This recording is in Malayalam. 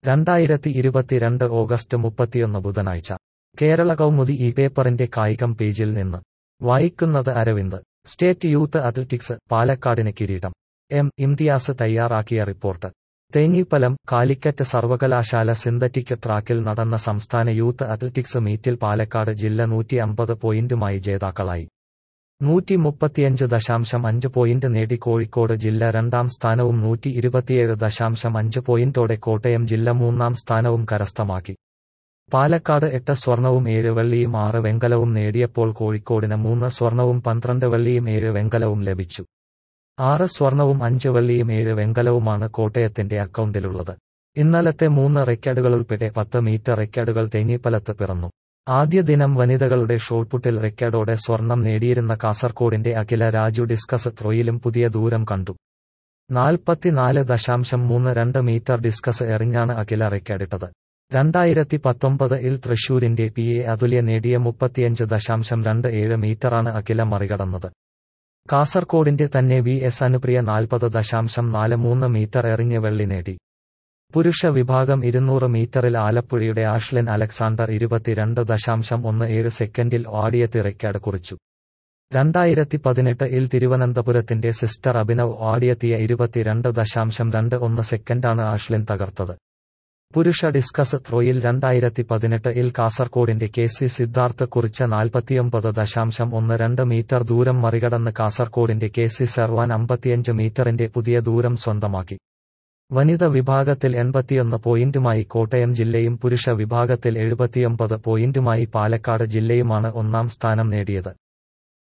രണ്ടായിരത്തി ഇരുപത്തിരണ്ട് ഓഗസ്റ്റ് മുപ്പത്തിയൊന്ന് ബുധനാഴ്ച കേരള കൗമുദി ഈ പേപ്പറിന്റെ കായികം പേജിൽ നിന്ന് വായിക്കുന്നത് അരവിന്ദ് സ്റ്റേറ്റ് യൂത്ത് അത്ലറ്റിക്സ് പാലക്കാടിന് കിരീടം എം ഇംതിയാസ് തയ്യാറാക്കിയ റിപ്പോർട്ട് തേഞ്ഞിപ്പലം കാലിക്കറ്റ് സർവകലാശാല സിന്തറ്റിക് ട്രാക്കിൽ നടന്ന സംസ്ഥാന യൂത്ത് അത്ലറ്റിക്സ് മീറ്റിൽ പാലക്കാട് ജില്ല നൂറ്റി അമ്പത് പോയിന്റുമായി ജേതാക്കളായി നൂറ്റി മുപ്പത്തിയഞ്ച് ദശാംശം അഞ്ച് പോയിന്റ് നേടി കോഴിക്കോട് ജില്ല രണ്ടാം സ്ഥാനവും നൂറ്റി ഇരുപത്തിയേഴ് ദശാംശം അഞ്ച് പോയിന്റോടെ കോട്ടയം ജില്ല മൂന്നാം സ്ഥാനവും കരസ്ഥമാക്കി പാലക്കാട് എട്ട് സ്വർണവും ഏഴ് വെള്ളിയും ആറ് വെങ്കലവും നേടിയപ്പോൾ കോഴിക്കോടിന് മൂന്ന് സ്വർണവും പന്ത്രണ്ട് വെള്ളിയും ഏഴ് വെങ്കലവും ലഭിച്ചു ആറ് സ്വർണവും അഞ്ച് വെള്ളിയും ഏഴ് വെങ്കലവുമാണ് കോട്ടയത്തിന്റെ അക്കൗണ്ടിലുള്ളത് ഇന്നലത്തെ മൂന്ന് റെക്കോർഡുകളുൾപ്പെടെ പത്ത് മീറ്റർ റെക്കോർഡുകൾ തേഞ്ഞിപ്പലത്ത് പിറന്നു ആദ്യ ദിനം വനിതകളുടെ ഷോട്ട്പുട്ടിൽ റെക്കോർഡോടെ സ്വർണം നേടിയിരുന്ന കാസർകോടിന്റെ അഖില രാജു ഡിസ്കസ് ത്രോയിലും പുതിയ ദൂരം കണ്ടു നാൽപ്പത്തിനാല് ദശാംശം മൂന്ന് രണ്ട് മീറ്റർ ഡിസ്കസ് എറിഞ്ഞാണ് അഖില റെക്കോർഡിട്ടത് രണ്ടായിരത്തി പത്തൊമ്പത് ഇൽ തൃശൂരിന്റെ പി എ അതുല്യ നേടിയ മുപ്പത്തിയഞ്ച് ദശാംശം രണ്ട് ഏഴ് മീറ്ററാണ് അഖില മറികടന്നത് കാസർകോടിന്റെ തന്നെ വി എസ് അനുപ്രിയ നാൽപ്പത് ദശാംശം നാല് മൂന്ന് മീറ്റർ എറിഞ്ഞ് വെള്ളി നേടി പുരുഷ വിഭാഗം ഇരുന്നൂറ് മീറ്ററിൽ ആലപ്പുഴയുടെ ആഷ്ലൻ അലക്സാണ്ടർ ഇരുപത്തിരണ്ട് ദശാംശം ഒന്ന് ഏഴ് സെക്കൻഡിൽ ഓടിയെത്തി റെക്കോർഡ് കുറിച്ചു രണ്ടായിരത്തി പതിനെട്ട് ഇൽ തിരുവനന്തപുരത്തിന്റെ സിസ്റ്റർ അഭിനവ് ഓടിയെത്തിയ ഇരുപത്തിരണ്ട് ദശാംശം രണ്ട് ഒന്ന് സെക്കൻഡാണ് ആഷ്ലിൻ തകർത്തത് പുരുഷ ഡിസ്കസ് ത്രോയിൽ രണ്ടായിരത്തി പതിനെട്ട് ഇൽ കാസർകോടിന്റെ കെ സി സിദ്ധാർത്ഥ് കുറിച്ച നാൽപ്പത്തിയൊമ്പത് ദശാംശം ഒന്ന് രണ്ട് മീറ്റർ ദൂരം മറികടന്ന് കാസർകോടിന്റെ കെ സി സർവാൻ അമ്പത്തിയഞ്ച് മീറ്ററിന്റെ പുതിയ ദൂരം സ്വന്തമാക്കി വനിത വിഭാഗത്തിൽ എൺപത്തിയൊന്ന് പോയിന്റുമായി കോട്ടയം ജില്ലയും പുരുഷ വിഭാഗത്തിൽ എഴുപത്തിയൊമ്പത് പോയിന്റുമായി പാലക്കാട് ജില്ലയുമാണ് ഒന്നാം സ്ഥാനം നേടിയത്